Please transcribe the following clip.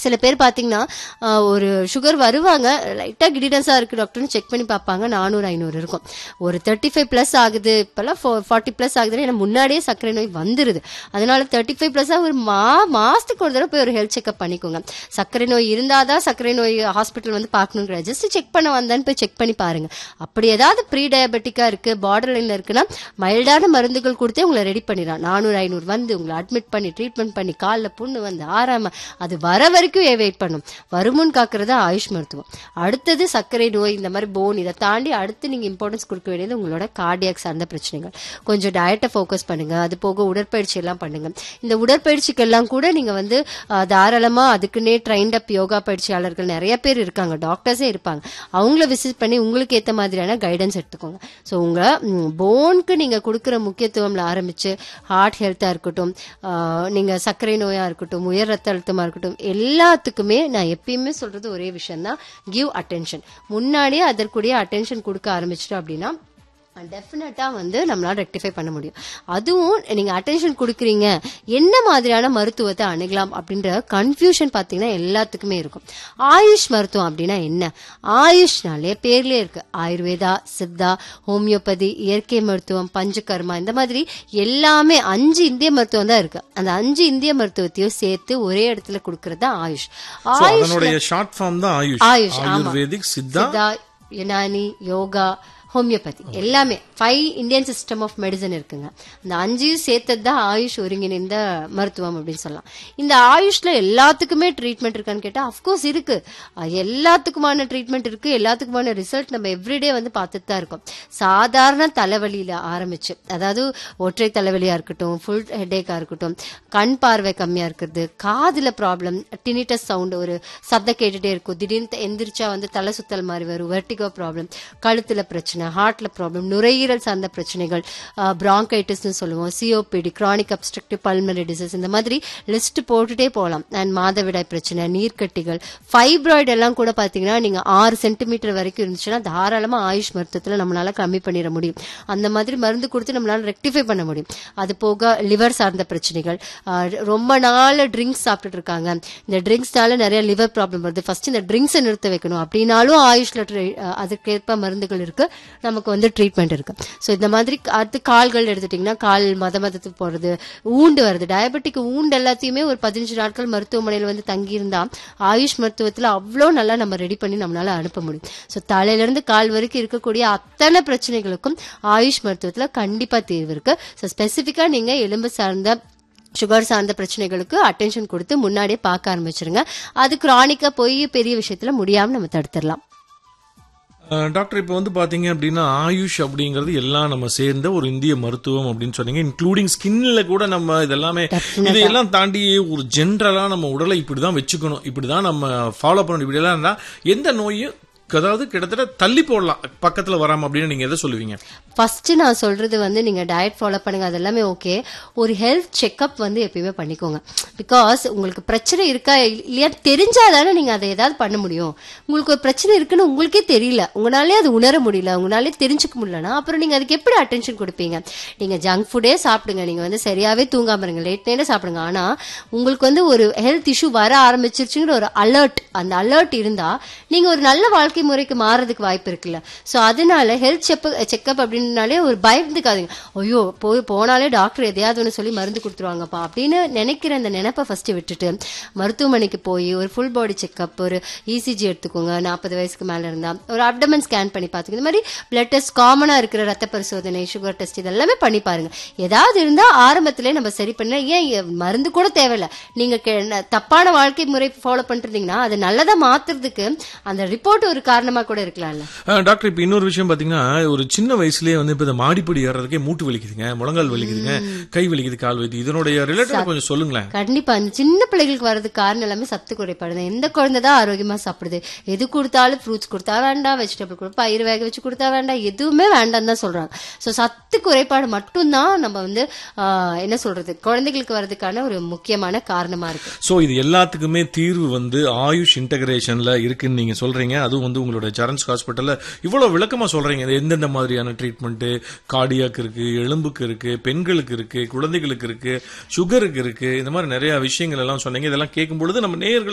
சில பேர் பாத்தீங்கன்னா ஆஹ், ஒரு சுகர் வருவாங்க லைட்டா கிடினஸா இருக்கு டாக்டர்னு செக் பண்ணி பார்ப்பாங்க நானூறு ஐநூறு இருக்கும் ஒரு தேர்ட்டி ஃபைவ் பிளஸ் ஆகுது இப்பெல்லாம் ஃபார்ட்டி பிளஸ் ஆகுதுன்னு எனக்கு முன்னாடியே சர்க்கரை நோய் வந்துருது அதனால தேர்ட்டி ஃபைவ் பிளஸ் ஒரு மா மாசத்துக்கு ஒரு தடவை போய் ஒரு ஹெல்த் செக்அப் பண்ணிக்கோங்க சர்க்கரை நோய் இருந்தாதான் சர்க்கரை நோய் ஹாஸ்பிட்டல் வந்து பார்க்கணுங்கிற ஜஸ்ட் செக் பண்ண வந்தான்னு போய் செக் பண்ணி பாருங்க அப்படி ஏதாவது ப்ரீ டயபெட்டிக்கா இருக்கு பார்டர் லைன்ல இருக்குன்னா மைல்டான மருந்துகள் கொடுத்தே உங்களை ரெடி பண்ணிடலாம் நானூறு ஐநூறு வந்து உங்களை அட்மிட் பண்ணி ட்ரீட்மெண்ட் பண்ணி காலில் புண்ணு வந்து ஆறாம அது வர வரைக்கும் வெயிட் பண்ணும் வருமுன் காக்கிறது ஆயுஷ் மருத்துவம் அடுத்தது சர்க்கரை நோய் இந்த மாதிரி போன் இதை தாண்டி அடுத்து நீங்க இம்பார்ட்டன்ஸ் கொடுக்க வேண்டியது உங்களோட கார்டியாக் சார்ந்த பிரச்சனைகள் கொஞ்சம் டயட்டை ஃபோக்கஸ் பண்ணுங்க அது போக உடற்பயிற்சி எல்லாம் பண்ணுங்க இந்த உடற்பயிற்சிக்கெல்லாம் கூட நீங்க வந்து அஹ், தாராளமா அதுக்குன்னே ட்ரைன்ட் அப் யோகா பயிற்சியாளர்கள் நிறைய பேர் இருக்காங்க டாக்டர்ஸே இருப்பாங்க அவங்கள விசிட் பண்ணி உங்களுக்கு ஏத்த மாதிரியான கைடன்ஸ் எடுத்துக்கோங்க ஸோ உங்க போனுக்கு நீங்க கொடுக்குற முக்கியத்துவம்ல ஆரம்பிச்சு ஹார்ட் ஹெல்த்தா இருக்கட்டும் ஆஹ், நீங்க சர்க்கரை நோயா இருக்கட்டும் உயர் ரத்த அழுத்தமா இருக்கட்டும் எல்லாத்துக்குமே நான் எப்பயுமே சொல்றது ஒரே விஷயம் தான் கிவ் அட்டென்ஷன் முன்னாடியே அதற்குரிய அட்டென்ஷன் கொடுக்க ஆரம்பிச்சிட்டோம் அப்படின்னா டெஃபினட்டா வந்து நம்மளால ரெக்டிஃபை பண்ண முடியும் அதுவும் நீங்க அட்டென்ஷன் கொடுக்குறீங்க என்ன மாதிரியான மருத்துவத்தை அணுகலாம் அப்படின்ற கன்ஃபியூஷன் பாத்தீங்கன்னா எல்லாத்துக்குமே இருக்கும் ஆயுஷ் மருத்துவம் அப்படின்னா என்ன ஆயுஷ்னாலே பேர்லயே இருக்கு ஆயுர்வேதா சித்தா ஹோமியோபதி இயற்கை மருத்துவம் பஞ்சகர்மா இந்த மாதிரி எல்லாமே அஞ்சு இந்திய மருத்துவம் தான் இருக்கு அந்த அஞ்சு இந்திய மருத்துவத்தையும் சேர்த்து ஒரே இடத்துல கொடுக்கறது தான் ஆயுஷ் So, ஆயுஷ் அதனுடைய ஷார்ட் ஃபார்ம் தான் ஆயுஷ் ஆயுஷ், ஆமா. ஆயுர்வேதிக் சித்தா சித்தா யுனானி யோகா ஹோமியோபதி எல்லாமே five Indian system of medicine இருக்குங்க அந்த அஞ்சையும் சேர்த்தது தான் ஆயுஷ் ஒருங்கிணைந்த மருத்துவம் அப்படின்னு சொல்லலாம் இந்த ஆயுஷ்ல எல்லாத்துக்குமே ட்ரீட்மெண்ட் இருக்கான்னு கேட்டா அஃப்கோர்ஸ் இருக்கு அஹ் எல்லாத்துக்குமான ட்ரீட்மெண்ட் இருக்கு எல்லாத்துக்குமான ரிசல்ட் நம்ம எவ்ரிடே வந்து பார்த்துட்டு தான் இருக்கோம் சாதாரண தலைவலியில ஆரம்பிச்சு அதாவது ஒற்றை தலைவலியா இருக்கட்டும் ஃபுல் ஹெட்டேக்கா இருக்கட்டும் கண் பார்வை கம்மியா இருக்கிறது காதுல ப்ராப்ளம் டினிட்டஸ் சவுண்ட் ஒரு சத்தம் கேட்டுட்டே இருக்கும் திடீர்னு எந்திரிச்சா வந்து தலை சுத்தல் மாதிரி வரும் வெர்டிகோ ப்ராப்ளம் கழுத்துல பிரச்சனை ஹார்ட்ல ப்ராப்ளம் நுரையீரல் சார்ந்த பிரச்சனைகள் பிராங்கைட்டிஸ்னு சொல்லுவோம் COPD chronic obstructive pulmonary disease இந்த மாதிரி லிஸ்ட் போட்டுட்டே போகலாம் அண்ட் மாதவிடாய் பிரச்சனை நீர்க்கட்டிகள் ஃபைப்ராய்டு எல்லாம் கூட பாத்தீங்கன்னா நீங்க ஆறு சென்டிமீட்டர் வரைக்கும் இருந்துச்சுன்னா தாராளமா ஆயுஷ் மருத்துவத்துல நம்மளால கம்மி பண்ணிட முடியும் அந்த மாதிரி மருந்து கொடுத்து நம்மளால ரெக்டிஃபை பண்ண முடியும் அது போக லிவர் சார்ந்த பிரச்சனைகள் ஆஹ் ரொம்ப நாள் ட்ரிங்க்ஸ் சாப்பிட்டுட்டு இருக்காங்க இந்த ட்ரிங்க்ஸ்னால நிறைய லிவர் ப்ராப்ளம் வருது ஃபர்ஸ்ட் இந்த ட்ரிங்க்ஸை நிறுத்த வைக்கணும் அப்படின்னாலும் ஆயுஷ்ல tri- ஆஹ் அதுக்கேற்ப மருந்துகள் இருக்கு நமக்கு வந்து ட்ரீட்மெண்ட் இருக்கு ஸோ இந்த மாதிரி அடுத்து கால்கள் எடுத்துட்டீங்கன்னா கால் மத மதத்துக்கு போறது ஊண்டு வருது டயபெட்டிக் ஊண்டு எல்லாத்தையுமே ஒரு பதினஞ்சு நாட்கள் மருத்துவமனையில் வந்து தங்கியிருந்தா ஆயுஷ் மருத்துவத்துல அவ்வளோ நல்லா நம்ம ரெடி பண்ணி நம்மளால அனுப்ப முடியும் ஸோ தலையில இருந்து கால் வரைக்கும் இருக்கக்கூடிய அத்தனை பிரச்சனைகளுக்கும் ஆயுஷ் மருத்துவத்துல கண்டிப்பா தீர்வு இருக்கு ஸோ ஸ்பெசிஃபிக்கா நீங்க எலும்பு சார்ந்த சுகர் சார்ந்த பிரச்சனைகளுக்கு அட்டென்ஷன் கொடுத்து முன்னாடியே பார்க்க ஆரம்பிச்சிருங்க அது கிரானிக்கா போய் பெரிய விஷயத்துல முடியாம நம்ம தடுத்துடலாம் அஹ், டாக்டர் இப்போ வந்து பாத்தீங்க அப்படின்னா ஆயுஷ் அப்படிங்கிறது எல்லாம் நம்ம சேர்ந்த ஒரு இந்திய மருத்துவம் அப்படின்னு சொன்னீங்க இன்க்ளூடிங் ஸ்கின்ல கூட நம்ம இதெல்லாமே இதையெல்லாம் தாண்டி ஒரு ஜென்ரலா நம்ம உடலை இப்படிதான் வச்சுக்கணும் இப்படிதான் நம்ம ஃபாலோ பண்ணணும் இப்படி எல்லாம் இருந்தா எந்த நோயும் அதாவது கிட்டத்தட்ட தள்ளி போடலாம் பக்கத்துல வராம அப்படின்னு நீங்க எதை சொல்லுவீங்க ஃபர்ஸ்ட் நான் சொல்றது வந்து நீங்க டயட் ஃபாலோ பண்ணுங்க அது எல்லாமே ஓகே ஒரு ஹெல்த் செக்அப் வந்து எப்பயுமே பண்ணிக்கோங்க பிகாஸ் உங்களுக்கு பிரச்சனை இருக்கா இல்லையா தெரிஞ்சாதானே நீங்க அதை ஏதாவது பண்ண முடியும் உங்களுக்கு ஒரு பிரச்சனை இருக்குன்னு உங்களுக்கே தெரியல உங்களாலே அது உணர முடியல உங்களாலே தெரிஞ்சுக்க முடியலனா அப்புறம் நீங்க அதுக்கு எப்படி அட்டென்ஷன் கொடுப்பீங்க நீங்க ஜங்க் ஃபுட்டே சாப்பிடுங்க நீங்க வந்து சரியாவே தூங்காம இருங்க லேட் நைட்டே சாப்பிடுங்க ஆனா உங்களுக்கு வந்து ஒரு ஹெல்த் இஷ்யூ வர ஆரம்பிச்சிருச்சுங்கிற ஒரு அலர்ட் அந்த அலர்ட் இருந்தா நீங்க ஒரு நல்ல வாழ்க்கை முறைக்கு மாறதுக்கு வாய்ப்பு இருக்குல்ல சோ அதனால ஹெல்த் செக்அப் அப்படின்னாலே ஒரு பயந்துக்காதீங்க ஐயோ போய் போனாலே டாக்டர் எதையாவது ஒன்று சொல்லி மருந்து கொடுத்துருவாங்கப்பா அப்படின்னு நினைக்கிற அந்த நினைப்பை ஃபர்ஸ்ட் விட்டுட்டு மருத்துவமனைக்கு போய் ஒரு ஃபுல் பாடி செக்அப் ஒரு இசிஜி எடுத்துக்கோங்க நாற்பது வயசுக்கு மேல இருந்தா ஒரு அப்டமன் ஸ்கேன் பண்ணி பார்த்துக்கோங்க இந்த மாதிரி பிளட் டெஸ்ட் காமனா இருக்கிற ரத்த பரிசோதனை சுகர் டெஸ்ட் இதெல்லாமே பண்ணி பாருங்க ஏதாவது இருந்தா ஆரம்பத்திலே நம்ம சரி பண்ண ஏன் எ- மருந்து கூட தேவையில்ல நீங்க கெ- ந- தப்பான வாழ்க்கை முறை ஃபாலோ பண்ணிருந்தீங்கன்னா அது நல்லதா மாத்துறதுக்கு அந்த ரிப்போர்ட் ஒரு காரணமா கூட இருக்கலாம்ல அஹ், டாக்டர் இப்ப இன்னொரு விஷயம் பாத்தீங்கன்னா ஒரு சின்ன வயசுலயே வந்து இப்ப இந்த மாடிப்படி ஏறதுக்கே மூட்டு வலிக்குதுங்க முழங்கால் வலிக்குதுங்க கை வலிக்குது கால் வலிக்குது இதனுடைய ரிலேட்டட் கொஞ்சம் சொல்லுங்களேன் கண்டிப்பா அந்த சின்ன பிள்ளைகளுக்கு வர்றதுக்கு காரணம் எல்லாமே சத்து குறைபாடு தான் எந்த குழந்தை தான் ஆரோக்கியமா சாப்பிடுது எது கொடுத்தாலும் ஃப்ரூட்ஸ் கொடுத்தா வேண்டாம் வெஜிடபிள் கொடுத்தா பயிர் வேக வச்சு கொடுத்தா வேண்டாம் எதுவுமே வேண்டாம் தான் சொல்றாங்க சோ சத்து குறைபாடு மட்டும்தான் நம்ம வந்து ஆஹ், என்ன சொல்றது குழந்தைகளுக்கு வர்றதுக்கான ஒரு முக்கியமான காரணமா இருக்கு சோ இது எல்லாத்துக்குமே தீர்வு வந்து ஆயுஷ் இன்டகிரேஷன்ல இருக்குன்னு நீங்க சொல்றீங்க அதுவும் வந்து உங்களோட சரன்ஸ் ஹாஸ்பிட்டல்ல இவ்வளவு விளக்கமா சொல்றீங்க இது எந்தெந்த மாதிரியான ட்ரீட்மெண்ட் கார்டியாக்கு இருக்கு எலும்புக்கு இருக்கு பெண்களுக்கு இருக்கு குழந்தைகளுக்கு இருக்கு சுகருக்கு இருக்கு இந்த மாதிரி நிறைய விஷயங்கள் எல்லாம் சொன்னீங்க இதெல்லாம் கேட்கும் பொழுது நம்ம நேயர்கள்